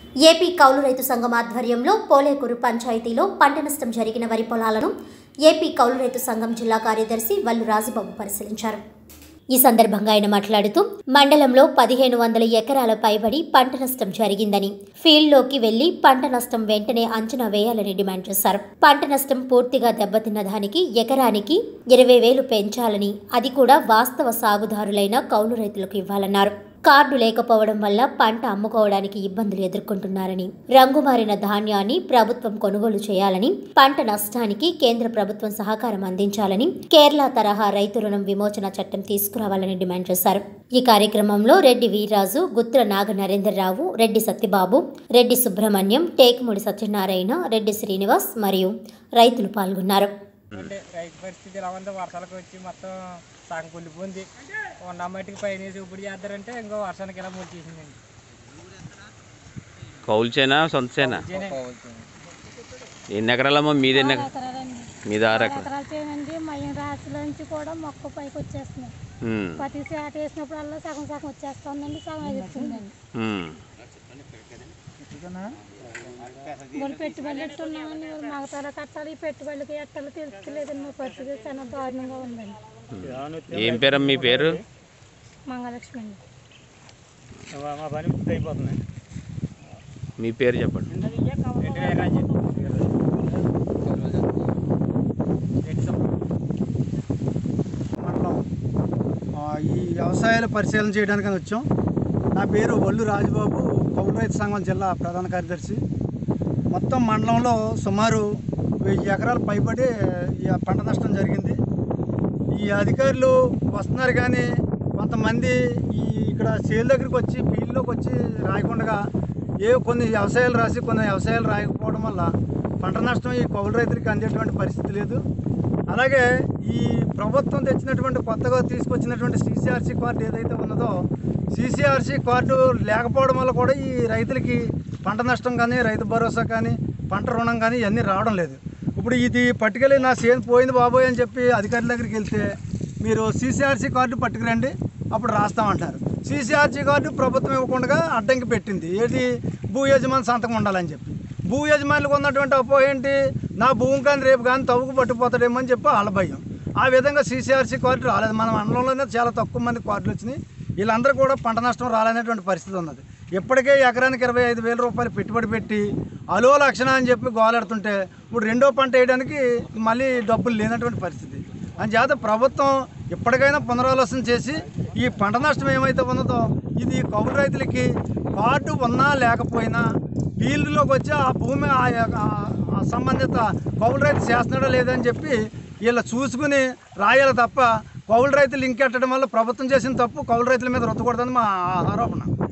AP కౌలు రైతు సంఘం ఆధ్వర్యంలో పోలేకూరు పంచాయతీలో పంట నష్టం జరిగిన వరి పొలాలను ఏపీ కౌలు రైతు సంఘం జిల్లా కార్యదర్శి వల్లు రాజుబాబు పరిశీలించారు ఈ సందర్భంగా ఆయన మాట్లాడుతూ మండలంలో పదిహేను వందల ఎకరాల పైబడి పంట నష్టం జరిగిందని ఫీల్డ్లోకి వెళ్లి పంట నష్టం వెంటనే అంచనా వేయాలని డిమాండ్ చేశారు పంట నష్టం పూర్తిగా దెబ్బతిన్న దానికి ఎకరానికి ఇరవై వేలు పెంచాలని అది కూడా వాస్తవ సాగుదారులైన కౌలు రైతులకు ఇవ్వాలన్నారు కార్డు లేకపోవడం వల్ల పంట అమ్ముకోవడానికి ఇబ్బందులు ఎదుర్కొంటున్నారని రంగుమారిన ధాన్యాన్ని ప్రభుత్వం కొనుగోలు చేయాలని పంట నష్టానికి కేంద్ర ప్రభుత్వం సహకారం అందించాలని కేరళ తరహా రైతు రుణం విమోచన చట్టం తీసుకురావాలని డిమాండ్ చేశారు ఈ కార్యక్రమంలో రెడ్డి వీర్రాజు గుత్ర నాగ నరేంద్రరావు రెడ్డి సత్యబాబు రెడ్డి సుబ్రహ్మణ్యం టేకుముడి సత్యనారాయణ రెడ్డి శ్రీనివాస్ మరియు రైతులు పాల్గొన్నారు అంటే రైతు పరిస్థితి ఎలా ఉందో వర్షాలకు వచ్చి మొత్తం సగం కుళ్ళిపోయింది ఉన్న మట్టికి పైన వేసి ఇప్పుడు చేద్దారంటే ఇంకో వర్షానికి ఇలా ముంచేసిందండి కౌలు చేనా సొంత చేనా ఇదేనే. ఎన్ని ఎకరాలమ్మా మీది ఎన్ని ఎకరా- ఎకరాలండి మీది ఆరు ఎకరాలు ఎకరాలు చేయనండి మయం రాశిలోంచి కూడా మొక్క పైకి వచ్చేస్తున్నాయి ఉమ్, ప్రతి శాట వేసినప్పుడల్లా సగం సగం వచ్చేస్తుందండి సగం ఎదుగుతుందండి ఉమ్. మరి పెట్టుబడులు ఎట్టున్నామని మరి మగతాల కట్టాలి ఈ పెట్టుబడులకి ఎట్టాలో తెలుస్తలేదండి మా పరిస్థితి చాలా దారుణంగా ఉందండి ఏం పేరమ్మా మీ పేరు మంగళలక్ష్మి అండి మా పని అయిపోతుంది మీ పేరు చెప్పండి రెడ్డి వీర్రాజు. రెడ్డి సుబ్బ- మండలం ఆ, ఈ వ్యవసాయాల పరిశీలన చేయడానికి వచ్చాం నా పేరు వల్లు రాజబాబు కౌలు రైతు సంఘం జిల్లా ప్రధాన కార్యదర్శి మొత్తం మండలంలో సుమారు వెయ్యి ఎకరాలు పైబడి ఈ పంట నష్టం జరిగింది ఈ అధికారులు వస్తున్నారు కానీ కొంతమంది ఈ ఇక్కడ సేల్ దగ్గరికి వచ్చి ఫీల్డ్లోకి వచ్చి రాయకుండా ఏ కొన్ని వ్యవసాయాలు రాసి కొన్ని వ్యవసాయాలు రాయకపోవడం వల్ల పంట నష్టం ఈ కౌలు రైతులకి అందేటువంటి పరిస్థితి లేదు అలాగే ఈ ప్రభుత్వం తెచ్చినటువంటి కొత్తగా తీసుకొచ్చినటువంటి సీసీఆర్సీ కార్డు ఏదైతే ఉన్నదో సీసీఆర్సీ కార్డు లేకపోవడం వల్ల కూడా ఈ రైతులకి పంట నష్టం కానీ రైతు భరోసా కానీ పంట రుణం కానీ ఇవన్నీ రావడం లేదు ఇప్పుడు ఇది పట్టుకెళ్ళి నా చేను పోయింది బాబోయ్ అని చెప్పి అధికారుల దగ్గరికి వెళ్తే మీరు సీసీఆర్సీ కార్డు పట్టుకురండి అప్పుడు రాస్తామంటారు సీసీఆర్సీ కార్డు ప్రభుత్వం ఇవ్వకుండా అడ్డంకి పెట్టింది ఏది భూ యజమాని సంతకం ఉండాలని చెప్పి భూ యజమానులకు ఉన్నటువంటి అపోహ ఏంటి నా భూమి కానీ రేపు కానీ తవ్వుకు పట్టుకుపోతాడేమో అని చెప్పి వాళ్ళ భయం ఆ విధంగా సీసీఆర్సీ కార్డు రాలేదు మన మండలంలోనే చాలా తక్కువ మంది కార్డులు వచ్చినాయి వీళ్ళందరూ కూడా పంట నష్టం రాలనేటువంటి పరిస్థితి ఉన్నది ఇప్పటికే ఎకరానికి ఇరవై ఐదు వేల రూపాయలు పెట్టుబడి పెట్టి అలో లక్షణ అని చెప్పి గోలాడుతుంటే ఇప్పుడు రెండో పంట వేయడానికి మళ్ళీ డబ్బులు లేనటువంటి పరిస్థితి అంచేత ప్రభుత్వం ఇప్పటికైనా పునరాలోచన చేసి ఈ పంట నష్టం ఏమైతే ఉన్నదో ఇది కౌలు రైతులకి కార్డు ఉన్నా లేకపోయినా ఫీల్డ్లోకి వచ్చి ఆ భూమి ఆ యొక్క- ఆ సంబంధిత కౌలు రైతు చేస్తున్నాడో లేదని చెప్పి వీళ్ళు చూసుకుని రాయాలి తప్ప కౌలు రైతులు ఇంకెట్టడం వల్ల ప్రభుత్వం చేసిన తప్పు కౌలు రైతుల మీద రుద్దకూడదని మా ఆరోపణ